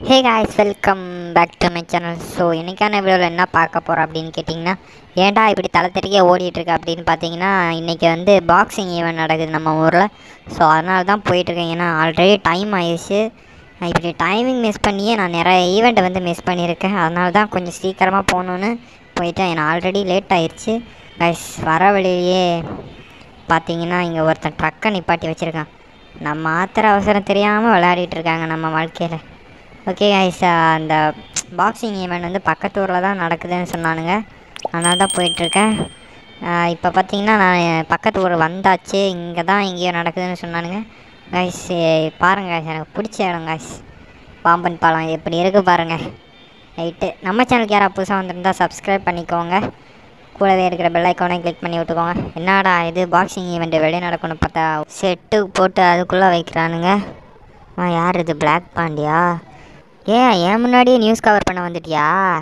hey guys welcome back to my channel so இன்றைக்கான வீடியோவில் என்ன பார்க்க போகிறோம் அப்படின்னு கேட்டிங்கன்னா ஏன்டா இப்படி தலை தெறிக்க ஓடிட்டுருக்கு அப்படின்னு பார்த்தீங்கன்னா இன்றைக்கி வந்து பாக்ஸிங் ஈவெண்ட் நடக்குது நம்ம ஊரில் ஸோ அதனால தான் போயிட்டுருக்கேன் ஏன்னா ஆல்ரெடி டைம் ஆயிடுச்சு நான் இப்படி டைமிங் மிஸ் பண்ணியே நான் நிறைய ஈவெண்ட்டை வந்து மிஸ் பண்ணியிருக்கேன் அதனால தான் கொஞ்சம் சீக்கிரமாக போகணுன்னு போயிட்டேன் ஏன்னா ஆல்ரெடி லேட் ஆயிடுச்சு கைஸ் வர வழியிலேயே பார்த்தீங்கன்னா இங்கே ஒருத்தன் ட்ரக்கை நிப்பாட்டி வச்சுருக்கான் நம்ம ஆத்திர அவசரம் தெரியாமல் விளையாடிட்டு இருக்காங்க நம்ம வாழ்க்கையில் ஓகே கைஸ் அந்த பாக்ஸிங் ஈவெண்ட் வந்து பக்கத்து ஊரில் தான் நடக்குதுன்னு சொன்னானுங்க அதனால தான் போயிட்டுருக்கேன் இப்போ பார்த்தீங்கன்னா நான் பக்கத்து ஊர் வந்தாச்சு இங்கே தான் எங்கேயோ நடக்குதுன்னு சொன்னானுங்க கைஸ் பாருங்கள் guys, எனக்கு பிடிச்ச இடம் கைஸ் பாம்பன் பாலம் எப்படி இருக்குது பாருங்கள் ரைட்டு நம்ம சேனலுக்கு யாராவது புதுசாக வந்திருந்தா சப்ஸ்கிரைப் பண்ணிக்கோங்க கூடவே இருக்கிற பெல் ஐக்கானை கிளிக் பண்ணி விட்டுக்கோங்க என்னடா இது பாக்ஸிங் ஈவெண்ட் வெளியே நடக்கணும் பார்த்தா செட்டு போட்டு அதுக்குள்ளே வைக்கிறானுங்க ஆ யார் இது பிளாக் பாண்டியா ஏன் ஏன் முன்னாடியே நியூஸ் கவர் பண்ண வந்துட்டியா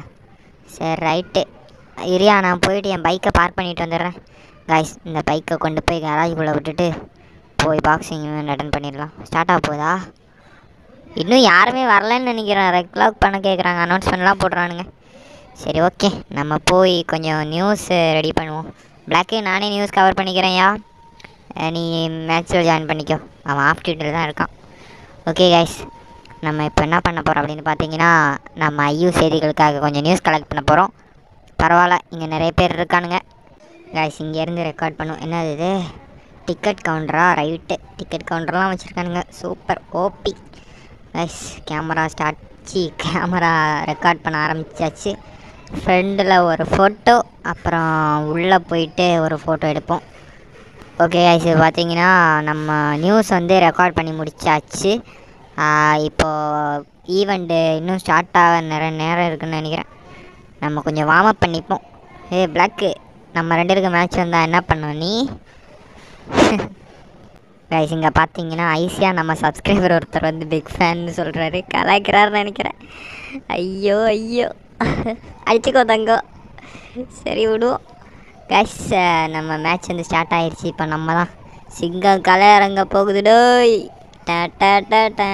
சரி ரைட்டு இரியா நான் போயிட்டு என் பைக்கை பார்க் பண்ணிட்டு வந்துடுறேன் கைஸ் இந்த பைக்கை கொண்டு போய் கராஜுக்குள்ளே விட்டுட்டு போய் பாக்ஸிங் அட்டன் பண்ணிடலாம் ஸ்டார்ட் ஆக போதா இன்னும் யாருமே வரலன்னு நினைக்கிறேன் ரெக்லாக் பண்ண கேட்குறாங்க அனௌன்ஸ்மெண்ட்லாம் போடுறானுங்க சரி ஓகே நம்ம போய் கொஞ்சம் நியூஸ் ரெடி பண்ணுவோம் பிளாக்கு நானே நியூஸ் கவர் பண்ணிக்கிறேன்யா அஹ் நீ மேட்ச்சில் ஜாயின் பண்ணிக்கோ அவன் ஆஃப் டியூட்டில் தான் இருக்கான் ஓகே கைஸ் நம்ம இப்போ என்ன பண்ண போகிறோம் அப்படின்னு பார்த்தீங்கன்னா நம்ம ஐயூ செய்திகளுக்காக கொஞ்சம் நியூஸ் கலெக்ட் பண்ண போகிறோம் பரவாயில்ல இங்கே நிறைய பேர் இருக்கானுங்க கைஸ் இங்கேருந்து ரெக்கார்ட் பண்ணும் என்னது இது டிக்கெட் கவுண்டரா ரைட்டு டிக்கெட் கவுண்டர்லாம் வச்சுருக்கானுங்க சூப்பர் ஓபி கைஸ் கேமரா ஸ்டார்ட் சி கேமரா ரெக்கார்ட் பண்ண ஆரம்பிச்சாச்சு ஃப்ரெண்டில் ஒரு ஃபோட்டோ அப்புறம் உள்ளே போயிட்டு ஒரு ஃபோட்டோ எடுப்போம் ஓகே ஐஸ் பார்த்தீங்கன்னா நம்ம நியூஸ் வந்து ரெக்கார்ட் பண்ணி முடிச்சாச்சு ஆஹ் இப்போ ஈவெண்ட்டு இன்னும் ஸ்டார்ட் ஆக நிறைய நேரம் இருக்குன்னு நினைக்கிறேன் நம்ம கொஞ்சம் வார்ம் அப் பண்ணிப்போம் ஏ பிளாக்கு நம்ம ரெண்டு பேருக்கு மேட்ச் வந்தால் என்ன பண்ணுவோம் நீ கைஸ் இங்கே பார்த்தீங்கன்னா ஐசியாக நம்ம சப்ஸ்கிரைபர் ஒருத்தர் வந்து பிக் ஃபேன்னு சொல்கிறாரு கலாய்க்கிறாருன்னு நினைக்கிறேன் ஐயோ ஐயோ அடிச்சுக்கோ தங்கோ சரி விடுவோம் கைஸ் நம்ம மேட்ச் வந்து ஸ்டார்ட் ஆயிடுச்சு இப்போ நம்ம தான் சிங்கம் கலை இறங்க போகுது டோய் டா டா டா டா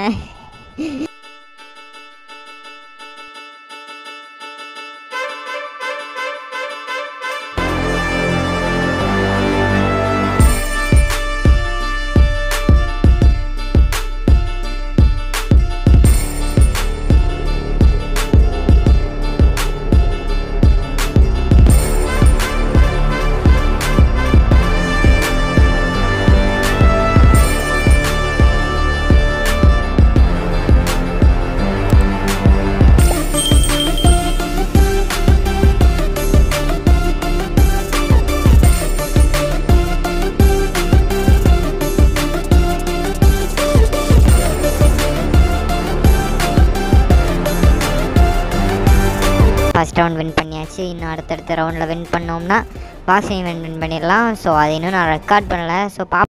ஃபஸ்ட் ரவுண்ட் வின் பண்ணியாச்சு இன்னும் அடுத்தடுத்த ரவுண்டில் வின் பண்ணோம்னா பாக்ஸிங் வின் வின் பண்ணிடலாம் ஸோ அதை இன்னும் நான் ரெக்கார்ட் பண்ணலை ஸோ பா